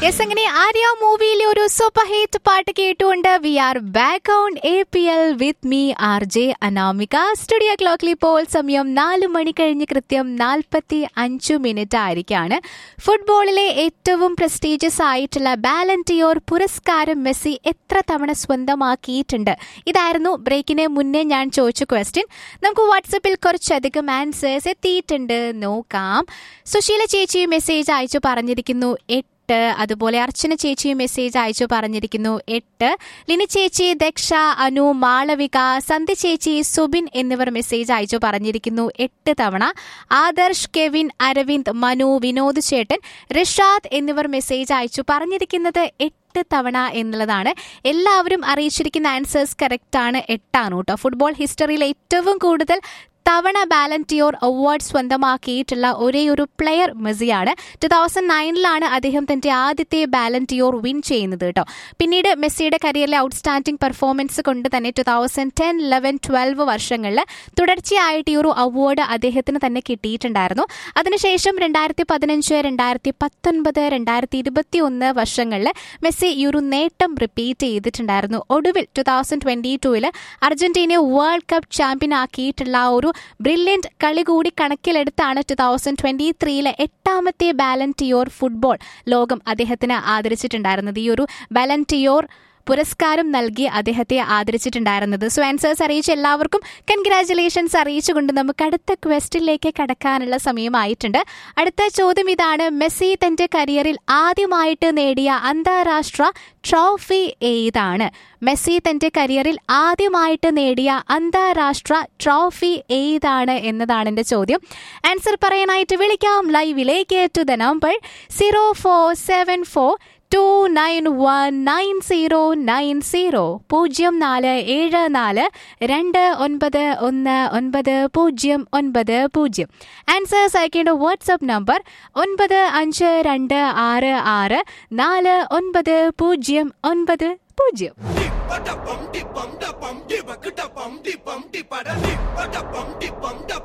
yes അങ്ങനെ ആര്യ മൂവിയിലെ ഒരു സൂപ്പർ ഹിറ്റ് പാട്ട് കേട്ടുകൊണ്ട് we are back on A P L with me R J Anamika studio ക്ലോക്കിൽ ഇപ്പോൾ സമയം നാല് മണി കഴിഞ്ഞ് കൃത്യം നാൽപ്പത്തി അഞ്ചു മിനിറ്റ് ആയിരിക്കാണ് ഫുട്ബോളിലെ ഏറ്റവും പ്രസ്റ്റീജിയസ് ആയിട്ടുള്ള ബാലന്റിയോർ പുരസ്കാരം മെസ്സി എത്ര തവണ സ്വന്തമാക്കിയിട്ടുണ്ട് ഇതായിരുന്നു ബ്രേക്കിന് മുന്നേ ഞാൻ ചോദിച്ച ക്വസ്റ്റ്യൻ നമുക്ക് വാട്സപ്പിൽ കുറച്ചധികം ആൻസേഴ്സ് എത്തിയിട്ടുണ്ട് നോക്കാം സുശീല ചേച്ചി മെസ്സേജ് അയച്ചു പറഞ്ഞിരിക്കുന്നു എട്ട് അതുപോലെ അർച്ചന ചേച്ചി മെസ്സേജ് അയച്ചു പറഞ്ഞിരിക്കുന്നു എട്ട് ലിനി ചേച്ചി ദക്ഷ അനു മാളവിക സന്ധ്യ ചേച്ചി സുബിൻ എന്നിവർ മെസ്സേജ് അയച്ചു പറഞ്ഞിരിക്കുന്നു എട്ട് തവണ ആദർശ് കെവിൻ അരവിന്ദ് മനു വിനോദ് ചേട്ടൻ റിഷാദ് എന്നിവർ മെസ്സേജ് അയച്ചു പറഞ്ഞിരിക്കുന്നത് എട്ട് തവണ എന്നുള്ളതാണ് എല്ലാവരും അറിയിച്ചിരിക്കുന്ന ആൻസേഴ്സ് കറക്റ്റ് ആണ് എട്ടാണ് കേട്ടോ ഫുട്ബോൾ ഹിസ്റ്ററിയിൽ ഏറ്റവും കൂടുതൽ തവണ ബാലന്റിയോർ അവാർഡ് സ്വന്തമാക്കിയിട്ടുള്ള ഒരേ ഒരു പ്ലെയർ മെസ്സിയാണ് ടു തൗസൻഡ് നയനിലാണ് അദ്ദേഹം തന്റെ ആദ്യത്തെ ബാലന്റിയോർ വിൻ ചെയ്യുന്നത് കേട്ടോ പിന്നീട് മെസ്സിയുടെ കരിയറിലെ ഔട്ട്സ്റ്റാൻഡിംഗ് പെർഫോമൻസ് കൊണ്ട് തന്നെ two thousand ten eleven twelve വർഷങ്ങളിൽ തുടർച്ചയായിട്ട് ഈ ഒരു അവാർഡ് അദ്ദേഹത്തിന് തന്നെ കിട്ടിയിട്ടുണ്ടായിരുന്നു അതിനുശേഷം രണ്ടായിരത്തി പതിനഞ്ച് രണ്ടായിരത്തി പത്തൊൻപത് രണ്ടായിരത്തി ഇരുപത്തി ഒന്ന് വർഷങ്ങളിൽ മെസ്സി ഈ ഒരു നേട്ടം റിപ്പീറ്റ് ചെയ്തിട്ടുണ്ടായിരുന്നു ഒടുവിൽ ടു തൗസൻഡ് ട്വന്റി ടൂവിൽ അർജന്റീനയെ വേൾഡ് കപ്പ് ചാമ്പ്യൻ ആക്കിയിട്ടുള്ള ആ ഒരു ബ്രില്യൻറ്റ് കളി കൂടി കണക്കിലെടുത്താണ് ടു തൗസൻഡ് ട്വന്റി ത്രീയിലെ എട്ടാമത്തെ ബാലന്റിയോർ ഫുട്ബോൾ ലോകം അദ്ദേഹത്തിന് ആദരിച്ചിട്ടുണ്ടായിരുന്നത് ഈ ഒരു ബാലന്റിയോർ പുരസ്കാരം നൽകി അദ്ദേഹത്തെ ആദരിച്ചിട്ടുണ്ടായിരുന്നത് സോ ആൻസേഴ്സ് അറിയിച്ച എല്ലാവർക്കും കൺഗ്രാറ്റുലേഷൻസ് അറിയിച്ചുകൊണ്ട് നമുക്ക് അടുത്ത ക്വസ്റ്റിലേക്ക് കടക്കാനുള്ള സമയമായിട്ടുണ്ട് അടുത്ത ചോദ്യം ഇതാണ് മെസ്സി തന്റെ കരിയറിൽ ആദ്യമായിട്ട് നേടിയ അന്താരാഷ്ട്ര ട്രോഫി ഏതാണ് മെസ്സി തന്റെ കരിയറിൽ ആദ്യമായിട്ട് നേടിയ അന്താരാഷ്ട്ര ട്രോഫി ഏതാണ് എന്നതാണ് എൻ്റെ ചോദ്യം ആൻസർ പറയാനായിട്ട് വിളിക്കാം ലൈവിലേക്ക് to the number zero four seven four two nine one nine zero nine zero പൂജ്യം നാല് ഏഴ് നാല് രണ്ട് ഒൻപത് ഒന്ന് ഒൻപത് പൂജ്യം ഒൻപത് പൂജ്യം ആൻസേഴ്സ് അയക്കേണ്ട വാട്സപ്പ് നമ്പർ ഒൻപത് അഞ്ച് രണ്ട് ആറ് ആറ് നാല് ഒൻപത് പൂജ്യം ഒൻപത് പൂജ്യം പട പം ടി പം ഡ പം ടി പക്കിട്ട പം ടി പം ടി പട ടി പട പം ടി പം ഡ